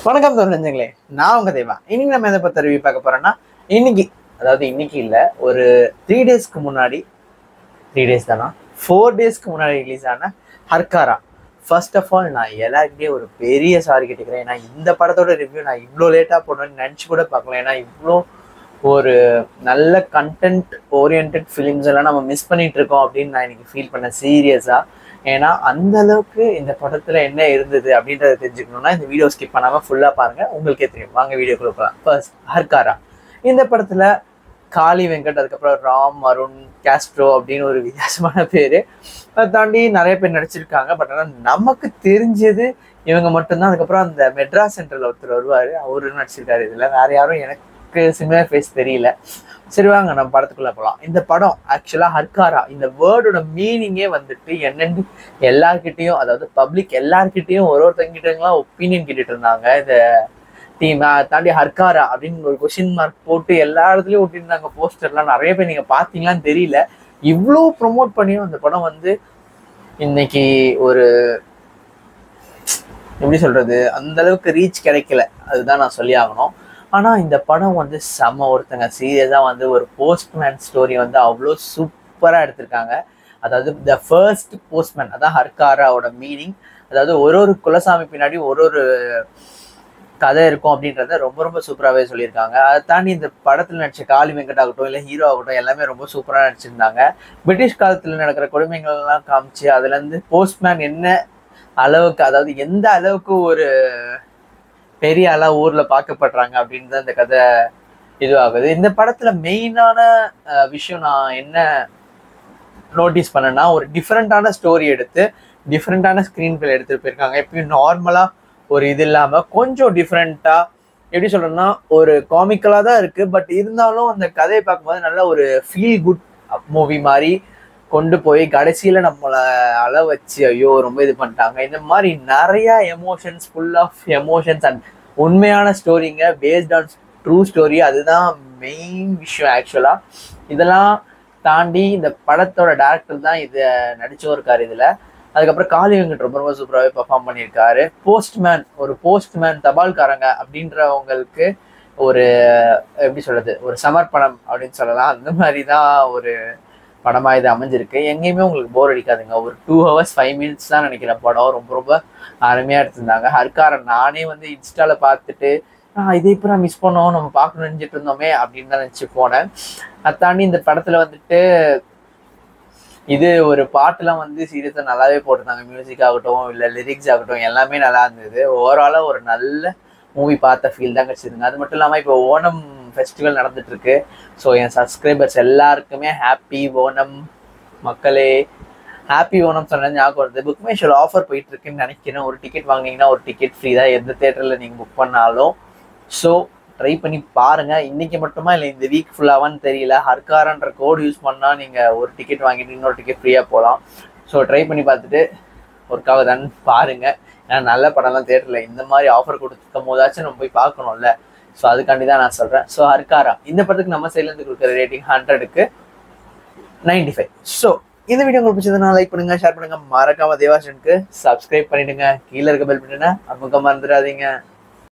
வணக்கம் தோணுங்களே நான் உங்க தேவா இன்னைக்கு நம்ம எதை பத்தி ரிவ்யூ பார்க்க போறோம்னா இன்னைக்கு அதாவது இன்னைக்கு இல்ல ஒரு த்ரீ டேஸ்க்கு முன்னாடி த்ரீ டேஸ் தானா ஃபோர் டேஸ்க்கு முன்னாடி ரிலீஸ் ஆன ஹர்காரா ஃபர்ஸ்ட் ஆஃப் ஆல் நான் எல்லாருக்கிட்டே ஒரு பெரிய சாரி கேட்டுக்கிறேன் ஏன்னா இந்த படத்தோட ரிவ்யூ நான் இவ்வளோ லேட்டாக போடணும்னு நினச்சி கூட பார்க்கல ஏன்னா இவ்வளோ ஒரு நல்ல கண்டென்ட் ஓரியன்ட் ஃபிலிம்ஸ் எல்லாம் நம்ம மிஸ் பண்ணிட்டு இருக்கோம் அப்படின்னு நான் இன்னைக்கு ஃபீல் பண்ணேன் சீரியஸாக ஏன்னா அந்த அளவுக்கு இந்த படத்துல என்ன இருந்தது அப்படின்றத தெரிஞ்சுக்கணும்னா இந்த வீடியோ ஸ்கிப் பண்ணாம ஃபுல்லா பாருங்க உங்களுக்கே தெரியும் வாங்க வீடியோக்குள்ள போகலாம் ஃபர்ஸ்ட் ஹர்காரா இந்த படத்துல காளி வெங்கட் அதுக்கப்புறம் ராம் அருண் கேஸ்ட்ரோ அப்படின்னு ஒரு வித்தியாசமான பேரு அதை தாண்டி நிறைய பேர் நடிச்சிருக்காங்க பட் ஆனால் நமக்கு தெரிஞ்சது இவங்க மட்டும்தான் அதுக்கப்புறம் அந்த மெட்ராஸ் சென்டர்ல ஒருத்தர் வருவாரு அவரு நடிச்சிருக்காரு இதுல வேற யாரும் எனக்கு சிமிலர் ஃபேஸ் தெரியல சரி வாங்க நம்ம படத்துக்குள்ள போகலாம் இந்த படம் ஆக்சுவலா ஹர்காரா இந்த வேர்டோட மீனிங்கே வந்துட்டு என்னன்னு எல்லார்கிட்டயும் அதாவது பப்ளிக் எல்லார்கிட்டயும் ஒரு ஒருத்தங்கிட்டலாம் ஒப்பீனியன் கேட்டுட்டு இருந்தாங்க இந்த டீம் தாண்டி ஹர்காரா அப்படின்னு ஒரு கொஸ்டின் மார்க் போட்டு எல்லா இடத்துலயும் ஒட்டிருந்தாங்க போஸ்டர்லாம் நிறைய பேர் நீங்க பாத்தீங்களான்னு தெரியல இவ்வளோ ப்ரொமோட் பண்ணியும் அந்த படம் வந்து இன்னைக்கு ஒரு எப்படி சொல்றது அந்த அளவுக்கு ரீச் கிடைக்கல அதுதான் நான் சொல்லி ஆகணும் ஆனா இந்த படம் வந்து செம்ம ஒருத்தங்க சீரியஸா வந்து ஒரு போஸ்ட்மேன் ஸ்டோரி வந்து அவ்வளோ சூப்பரா எடுத்திருக்காங்க அதாவது த ஃபர்ஸ்ட் போஸ்ட்மேன் அதான் ஹர்காராவோட மீனிங் அதாவது ஒரு ஒரு குலசாமி பின்னாடி ஒரு ஒரு கதை இருக்கும் அப்படின்றத ரொம்ப ரொம்ப சூப்பராகவே சொல்லியிருக்காங்க அதை தாண்டி இந்த படத்தில் நடிச்ச காளி வெங்கட் ஆகட்டும் இல்லை ஹீரோ ஆகட்டும் எல்லாமே ரொம்ப சூப்பராக நடிச்சிருந்தாங்க பிரிட்டிஷ் காலத்தில் நடக்கிற கொடுமைகள்லாம் காமிச்சு அதுலேருந்து போஸ்ட்மேன் என்ன அளவுக்கு அதாவது எந்த அளவுக்கு ஒரு பெரிய ஆளா ஊர்ல பார்க்கப்படுறாங்க அப்படின்னு தான் இந்த கதை இதுவாகுது இந்த படத்துல மெயினான விஷயம் நான் என்ன நோட்டீஸ் பண்ணேன்னா ஒரு டிஃப்ரெண்டான ஸ்டோரி எடுத்து டிஃப்ரெண்டான ஸ்க்ரீன் பிளே எடுத்துட்டு போயிருக்காங்க எப்பயும் நார்மலா ஒரு இது இல்லாம கொஞ்சம் டிஃப்ரெண்டா எப்படி சொல்றேன்னா ஒரு காமிக்கலா தான் இருக்கு பட் இருந்தாலும் அந்த கதையை பார்க்கும்போது நல்ல ஒரு ஃபீல் குட் மூவி மாதிரி கொண்டு போய் கடைசியில நம்மளை அள வச்சு ஐயோ ரொம்ப இது பண்ணிட்டாங்க இந்த மாதிரி நிறைய emotions full of emotions and உண்மையான ஸ்டோரிங்க பேஸ்ட் ஆன் ட்ரூ ஸ்டோரி அதுதான் மெயின் விஷயம் ஆக்சுவலா இதெல்லாம் தாண்டி இந்த படத்தோட டேரக்டர் தான் இதை நடிச்சும் இருக்காரு இதுல அதுக்கப்புறம் காளி வெங்கட் ரொம்ப ரொம்ப சூப்பராகவே பெர்ஃபார்ம் பண்ணியிருக்காரு போஸ்ட்மேன் ஒரு போஸ்ட்மேன் தபால்காரங்க அப்படின்றவங்களுக்கு ஒரு எப்படி சொல்றது ஒரு சமர்ப்பணம் அப்படின்னு சொல்லலாம் அந்த மாதிரி தான் ஒரு படமா இது அமைஞ்சிருக்கு எங்கேயுமே உங்களுக்கு போர் அடிக்காதுங்க ஒரு டூ ஹவர்ஸ் ஃபைவ் மினிட்ஸ் தான் நினைக்கிறேன் படம் ரொம்ப ரொம்ப அருமையா எடுத்திருந்தாங்க ஹர்காரன் நானே வந்து இன்ஸ்டால பார்த்துட்டு ஆஹ் இதை இப்போ நான் மிஸ் பண்ணோம் நம்ம பார்க்கணும்னு நினைச்சிட்டு இருந்தோமே அப்படின்னு தான் நினச்சி போனேன் அதை தாண்டி இந்த படத்துல வந்துட்டு இது ஒரு பாட்டுலாம் வந்து சீரியஸாக நல்லாவே போட்டிருந்தாங்க மியூசிக் ஆகட்டும் இல்லை லிரிக்ஸ் ஆகட்டும் எல்லாமே நல்லா இருந்தது ஓவராலாக ஒரு நல்ல மூவி பார்த்த ஃபீல் தான் கிடச்சிதுங்க அது மட்டும் இல்லாமல் இப்போ ஓணம் ஃபெஸ்டிவல் நடந்துட்டு இருக்கு ஸோ என் சப்ஸ்கிரைபர்ஸ் எல்லாருக்குமே ஹாப்பி ஓணம் மக்களே ஹாப்பி ஓணம் சொன்னது ஞாபகம் வருது புக் மை ஷோல் ஆஃபர் போயிட்டு இருக்குன்னு நினைக்கிறேன் ஒரு டிக்கெட் வாங்கினீங்கன்னா ஒரு டிக்கெட் ஃப்ரீ தான் எந்த தேட்டரில் நீங்கள் புக் பண்ணாலும் ஸோ ட்ரை பண்ணி பாருங்க இன்னைக்கு மட்டுமா இல்லை இந்த வீக் ஃபுல்லாவான்னு தெரியல ஹர்காரன்ற கோட் யூஸ் பண்ணால் நீங்கள் ஒரு டிக்கெட் வாங்கிட்டு இன்னொரு டிக்கெட் ஃப்ரீயாக போகலாம் ஸோ ட்ரை பண்ணி பார்த்துட்டு ஒர்க் ஆகுதான்னு பாருங்க ஏன்னா நல்ல படம்லாம் தேட்டரில் இந்த மாதிரி ஆஃபர் கொடுத்துருக்கும் போதாச்சும் நம்ம போய் பார்க்கணும்ல ஸோ அதுக்காண்டி தான் நான் சொல்கிறேன் ஸோ ஹர்காரா இந்த படத்துக்கு நம்ம சைட்லேருந்து கொடுக்குற ரேட்டிங் ஹண்ட்ரடுக்கு நைன்டி ஃபைவ் ஸோ இந்த வீடியோ உங்களுக்கு பிடிச்சதுனா லைக் பண்ணுங்க ஷேர் பண்ணுங்க மறக்காம தேவாசனுக்கு சப்ஸ்கிரைப் பண்ணிடுங்க கீழே இருக்க பெல் பண்ணுங்க அமுக மறந்துடாதீங்க